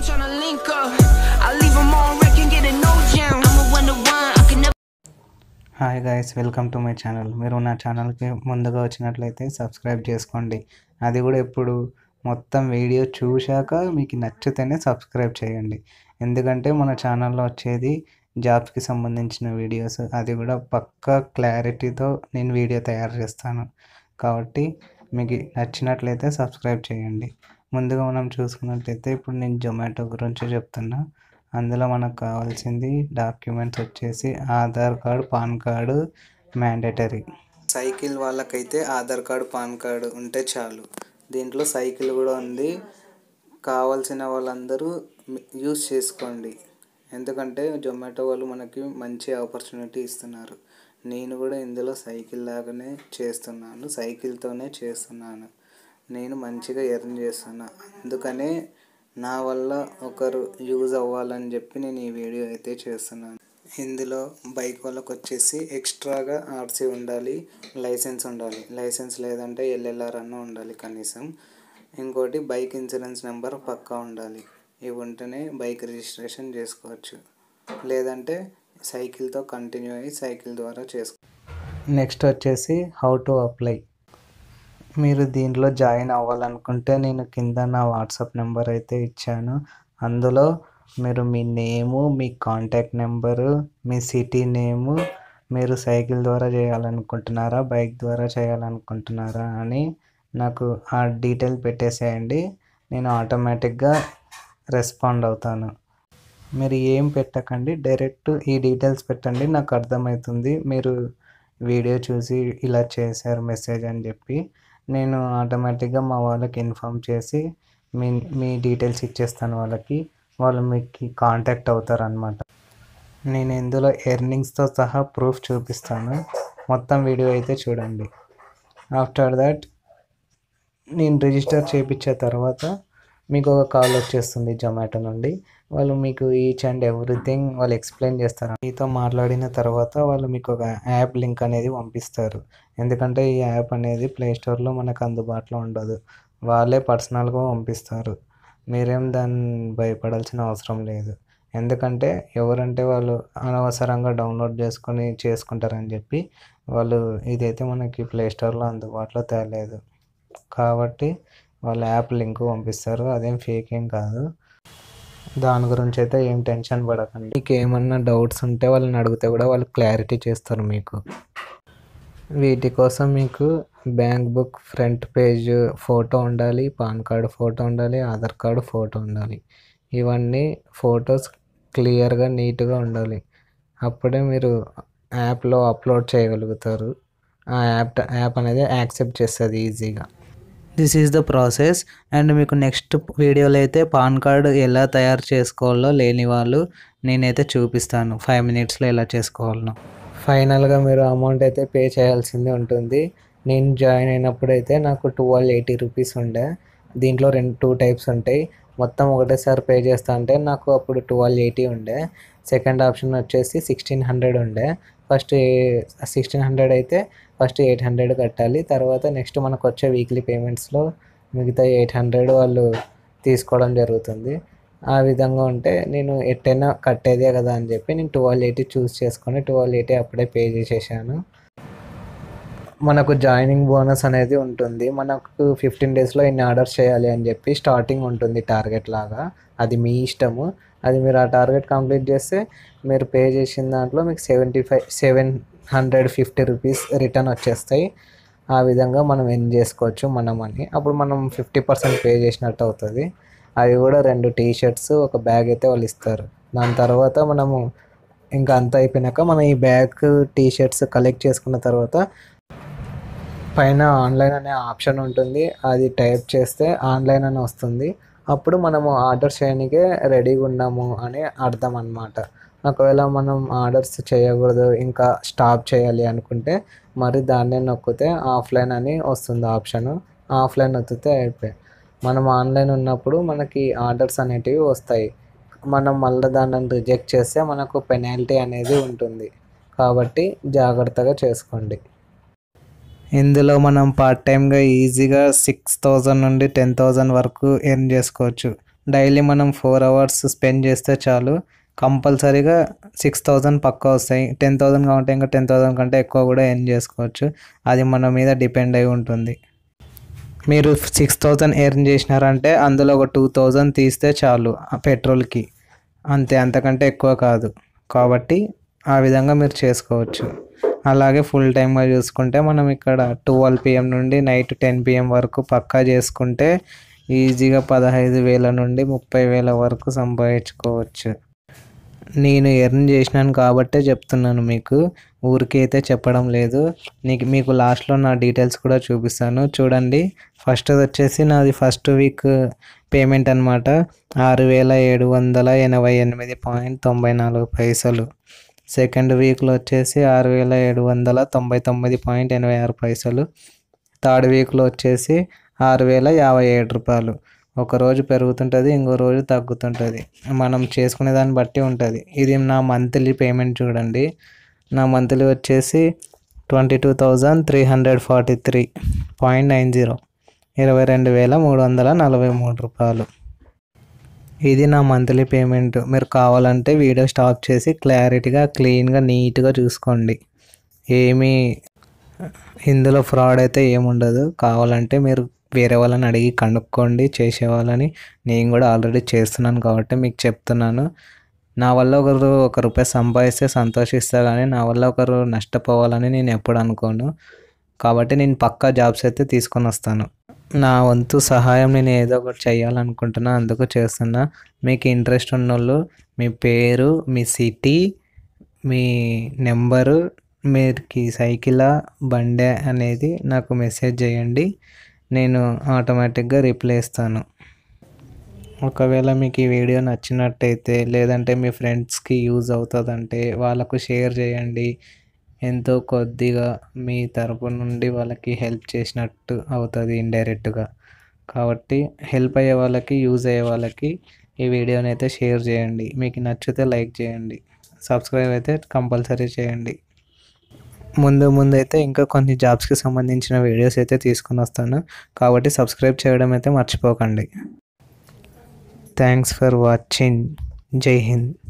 tryna link up. I leave 'em on wreck and get a no jam. I'm a one to one, I can never. Hi guys welcome to my channel మీరు నా ఛానల్కి ముందుగా వచ్చినట్లయితే subscribe చేసుకోండి అది కూడా ఇప్పుడు మొత్తం వీడియో చూశాక మీకు నచ్చితేనే సబ్స్క్రైబ్ చేయండి ఎందుకంటే మన ఛానల్లో వచ్చేది జాబ్స్కి సంబంధించిన వీడియోస్ అది కూడా పక్కా క్లారిటీతో నేను వీడియో తయారు చేస్తాను కాబట్టి మీకు నచ్చినట్లయితే సబ్స్క్రైబ్ చేయండి ముందుగా మనం చూసుకున్నట్లయితే ఇప్పుడు నేను జొమాటో గురించి చెప్తున్నా అందులో మనకు కావాల్సింది డాక్యుమెంట్స్ వచ్చేసి Aadhaar card PAN card mandatory cycle వాళ్ళకైతే ఆధార్ కార్డు పాన్ కార్డు ఉంటే చాలు దీంట్లో సైకిల్ కూడా ఉంది కావాల్సిన వాళ్ళందరూ యూస్ చేసుకోండి ఎందుకంటే జొమాటో వాళ్ళు మనకి మంచి ఆపర్చునిటీ ఇస్తున్నారు నేను కూడా ఇందులో సైకిల్ లాగానే చేస్తున్నాను సైకిల్తోనే చేస్తున్నాను నేను మంచిగా ఎర్న్ చేస్తున్నా అందుకనే నా వల్ల ఒకరు యూజ్ అవ్వాలని చెప్పి నేను ఈ వీడియో అయితే చేస్తున్నాను ఇందులో బైక్ వాళ్ళకి వచ్చేసి ఎక్స్ట్రాగా ఆర్సీ ఉండాలి లైసెన్స్ ఉండాలి లైసెన్స్ లేదంటే ఎల్ఎల్ఆర్ అన్న ఉండాలి కనీసం ఇంకోటి బైక్ ఇన్సూరెన్స్ నెంబర్ పక్కా ఉండాలి ఇవి ఉంటేనే బైక్ రిజిస్ట్రేషన్ చేసుకోవచ్చు లేదంటే సైకిల్తో కంటిన్యూ అయ్యి సైకిల్ ద్వారా చేసుకో నెక్స్ట్ వచ్చేసి హౌ టు అప్లై మీరు దీంట్లో జాయిన్ అవ్వాలనుకుంటే నేను కింద నా వాట్సాప్ నెంబర్ అయితే ఇచ్చాను అందులో మీరు మీ నేము మీ కాంటాక్ట్ నెంబరు మీ సిటీ నేము మీరు సైకిల్ ద్వారా చేయాలనుకుంటున్నారా బైక్ ద్వారా చేయాలనుకుంటున్నారా అని నాకు ఆ డీటెయిల్ పెట్టేసేయండి నేను ఆటోమేటిక్గా రెస్పాండ్ అవుతాను మీరు ఏం పెట్టకండి డైరెక్ట్ ఈ డీటెయిల్స్ పెట్టండి నాకు అర్థమవుతుంది మీరు వీడియో చూసి ఇలా చేశారు మెసేజ్ అని చెప్పి నేను ఆటోమేటిక్గా మా వాళ్ళకి ఇన్ఫామ్ చేసి మీ మీ డీటెయిల్స్ ఇచ్చేస్తాను వాళ్ళకి వాళ్ళు మీకు కాంటాక్ట్ అవుతారు అనమాట నేను ఇందులో ఎర్నింగ్స్తో సహా ప్రూఫ్ చూపిస్తాను మొత్తం వీడియో అయితే చూడండి ఆఫ్టర్ దట్ నేను రిజిస్టర్ చేయించిన తర్వాత మీకు ఒక కాల్ వచ్చేస్తుంది జొమాటో నుండి వాళ్ళు మీకు ఈచ్ అండ్ ఎవ్రీథింగ్ వాళ్ళు ఎక్స్ప్లెయిన్ చేస్తారు మీతో మాట్లాడిన తర్వాత వాళ్ళు మీకు ఒక యాప్ లింక్ అనేది పంపిస్తారు ఎందుకంటే ఈ యాప్ అనేది ప్లే స్టోర్లో మనకు అందుబాటులో ఉండదు వాళ్ళే పర్సనల్గా పంపిస్తారు మీరేం దాన్ని భయపడాల్సిన అవసరం లేదు ఎందుకంటే ఎవరంటే వాళ్ళు అనవసరంగా డౌన్లోడ్ చేసుకొని చేసుకుంటారని చెప్పి వాళ్ళు ఇదైతే మనకి ప్లే స్టోర్లో అందుబాటులో తేలేదు కాబట్టి వాళ్ళ యాప్ లింక్ పంపిస్తారు అదేం ఫేక్ ఏం కాదు దాని గురించి అయితే ఏం టెన్షన్ పడకండి మీకు ఏమన్నా డౌట్స్ ఉంటే వాళ్ళని అడిగితే కూడా వాళ్ళు క్లారిటీ చేస్తారు మీకు వీటి కోసం మీకు bank book front page photo ఉండాలి పాన్ కార్డు ఫోటో ఉండాలి ఆధార్ కార్డు ఫోటో ఉండాలి ఇవన్నీ ఫొటోస్ క్లియర్గా నీట్గా ఉండాలి అప్పుడే మీరు యాప్లో అప్లోడ్ చేయగలుగుతారు ఆ యాప్ యాప్ అనేది యాక్సెప్ట్ చేస్తుంది ఈజీగా this is the process and మీకు నెక్స్ట్ వీడియోలో అయితే పాన్ కార్డ్ ఎలా తయారు చేసుకోవాలో లేని వాళ్ళు నేనైతే చూపిస్తాను ఫైవ్ మినిట్స్లో ఎలా చేసుకోవాలనో ఫైనల్గా మీరు అమౌంట్ అయితే పే చేయాల్సింది ఉంటుంది నేను జాయిన్ అయినప్పుడు అయితే నాకు ట్వెల్వ్ ఎయిటీ రూపీస్ ఉండే దీంట్లో రెండు టూ టైప్స్ ఉంటాయి మొత్తం ఒకటేసారి పే చేస్తా అంటే నాకు అప్పుడు ట్వెల్వ్ ఎయిటీ ఉండే సెకండ్ ఆప్షన్ వచ్చేసి సిక్స్టీన్ హండ్రెడ్ ఉండే ఫస్ట్ సిక్స్టీన్ హండ్రెడ్ అయితే ఫస్ట్ ఎయిట్ హండ్రెడ్ కట్టాలి తర్వాత నెక్స్ట్ మనకు వచ్చే వీక్లీ పేమెంట్స్లో మిగతా ఎయిట్ హండ్రెడ్ వాళ్ళు తీసుకోవడం జరుగుతుంది ఆ విధంగా ఉంటే నేను ఎట్టైనా కట్టేదే కదా అని చెప్పి నేను ట్వెల్వ్ ఎయిటీ చూస్ చేసుకొని ట్వెల్వ్ ఎయిటీ అప్పుడే పే చేసేసాను మనకు జాయినింగ్ బోనస్ అనేది ఉంటుంది మనకు ఫిఫ్టీన్ డేస్లో ఇన్ని ఆర్డర్స్ చేయాలి అని చెప్పి స్టార్టింగ్ ఉంటుంది టార్గెట్ లాగా అది మీ ఇష్టము అది మీరు ఆ టార్గెట్ కంప్లీట్ చేస్తే మీరు పే చేసిన దాంట్లో మీకు seventy five seven hundred fifty rupees return వచ్చేస్తాయి ఆ విధంగా మనం ఎన్ చేసుకోవచ్చు మన మనీ అప్పుడు మనం ఫిఫ్టీ పర్సెంట్ పే చేసినట్టు అవుతుంది అవి కూడా రెండు టీ షర్ట్స్ ఒక బ్యాగ్ అయితే వాళ్ళు ఇస్తారు దాని తర్వాత మనము ఇంకా అంతా అయిపోయినాక మనం ఈ బ్యాగ్ టీ షర్ట్స్ కలెక్ట్ చేసుకున్న తర్వాత పైన ఆన్లైన్ అనే ఆప్షన్ ఉంటుంది అది టైప్ చేస్తే ఆన్లైన్ అని వస్తుంది అప్పుడు మనము ఆర్డర్ చేయడానికే రెడీగా ఉన్నాము అని అర్థం అన్నమాట ఒకవేళ మనం ఆర్డర్స్ చేయకూడదు ఇంకా స్టాప్ చేయాలి అనుకుంటే మరి దాన్నే నొక్కితే ఆఫ్లైన్ అని వస్తుంది ఆప్షన్ ఆఫ్లైన్ నొక్కితే అయిపోయి మనం ఆన్లైన్ ఉన్నప్పుడు మనకి ఆర్డర్స్ అనేటివి వస్తాయి మనం మళ్ళీ దాన్ని రిజెక్ట్ చేస్తే మనకు పెనాల్టీ అనేది ఉంటుంది కాబట్టి జాగ్రత్తగా చేసుకోండి ఇందులో మనం పార్ట్ టైంగా ఈజీగా సిక్స్ థౌజండ్ నుండి టెన్ థౌజండ్ వరకు ఎర్న్ చేసుకోవచ్చు డైలీ మనం ఫోర్ అవర్స్ స్పెండ్ చేస్తే చాలు కంపల్సరీగా సిక్స్ థౌజండ్ పక్కా వస్తాయి టెన్ థౌజండ్ కావాలంటే ఇంకా టెన్ థౌజండ్ కంటే ఎక్కువ కూడా ఎర్న్ చేసుకోవచ్చు అది మన మీద డిపెండ్ అయి ఉంటుంది మీరు సిక్స్ థౌజండ్ ఎర్న్ చేసినారంటే అందులో ఒక టూ థౌజండ్ తీస్తే చాలు ఆ పెట్రోల్కి అంతే అంతకంటే ఎక్కువ కాదు కాబట్టి ఆ విధంగా మీరు చేసుకోవచ్చు అలాగే ఫుల్ టైమ్గా చూసుకుంటే మనం ఇక్కడ ట్వెల్వ్ పిఎం నుండి నైట్ టెన్ పిఎం వరకు పక్కా చేసుకుంటే ఈజీగా పదహైదు వేల నుండి ముప్పై వేల వరకు సంపాదించుకోవచ్చు నేను ఎర్న్ చేసినాను కాబట్టే చెప్తున్నాను మీకు ఊరికే అయితే చెప్పడం లేదు నీకు మీకు లాస్ట్లో నా డీటెయిల్స్ కూడా చూపిస్తాను చూడండి ఫస్ట్ వచ్చేసి నాది ఫస్ట్ వీక్ పేమెంట్ అనమాట ఆరు వేల ఏడు వందల ఎనభై ఎనిమిది పాయింట్ తొంభై నాలుగు పైసలు సెకండ్ వీక్లో వచ్చేసి ఆరు వేల ఏడు వందల తొంభై తొమ్మిది పాయింట్ ఎనభై ఆరు పైసలు థర్డ్ వీక్లో వచ్చేసి ఆరు వేల యాభై ఏడు రూపాయలు ఒక రోజు పెరుగుతుంటుంది ఇంకో రోజు తగ్గుతుంటుంది మనం చేసుకునే దాన్ని బట్టి ఉంటుంది ఇది నా మంత్లీ పేమెంట్ చూడండి నా మంత్లీ వచ్చేసి twenty two thousand three hundred forty three point nine zero ఇరవై రెండు వేల మూడు వందల నలభై మూడు రూపాయలు ఇది నా మంత్లీ పేమెంట్ మీరు కావాలంటే వీడియో స్టాప్ చేసి క్లారిటీగా క్లీన్గా నీట్గా చూసుకోండి ఏమీ ఇందులో ఫ్రాడ్ అయితే ఏముండదు కావాలంటే మీరు వేరే వాళ్ళని అడిగి కనుక్కోండి చేసేవాళ్ళని నేను కూడా ఆల్రెడీ చేస్తున్నాను కాబట్టి మీకు చెప్తున్నాను నా వల్ల ఒకరు ఒక రూపాయి సంపాదిస్తే సంతోషిస్తా కానీ నా వల్ల ఒకరు నష్టపోవాలని నేను ఎప్పుడు అనుకోను కాబట్టి నేను పక్కా జాబ్స్ అయితే తీసుకొని వస్తాను నా వంతు సహాయం నేను ఏదో ఒకటి చేయాలనుకుంటున్నా అందుకు చేస్తున్నా మీకు ఇంట్రెస్ట్ ఉన్నోళ్ళు మీ పేరు మీ సిటీ మీ నెంబరు మీరుకి సైకిలా బండే అనేది నాకు మెసేజ్ చేయండి నేను ఆటోమేటిక్గా రిప్లై ఇస్తాను ఒకవేళ మీకు ఈ వీడియో నచ్చినట్టయితే లేదంటే మీ ఫ్రెండ్స్కి యూజ్ అవుతుందంటే వాళ్ళకు షేర్ చేయండి ఎంతో కొద్దిగా మీ తరపు నుండి వాళ్ళకి హెల్ప్ చేసినట్టు అవుతుంది ఇండైరెక్ట్గా కాబట్టి హెల్ప్ అయ్యే వాళ్ళకి యూజ్ అయ్యే వాళ్ళకి ఈ వీడియోని అయితే షేర్ చేయండి మీకు నచ్చితే లైక్ చేయండి సబ్స్క్రైబ్ అయితే కంపల్సరీ చేయండి ముందు ముందు అయితే ఇంకా కొన్ని జాబ్స్కి సంబంధించిన వీడియోస్ అయితే తీసుకుని వస్తాను కాబట్టి సబ్స్క్రైబ్ చేయడం అయితే మర్చిపోకండి థ్యాంక్స్ ఫర్ వాచింగ్ జై హింద్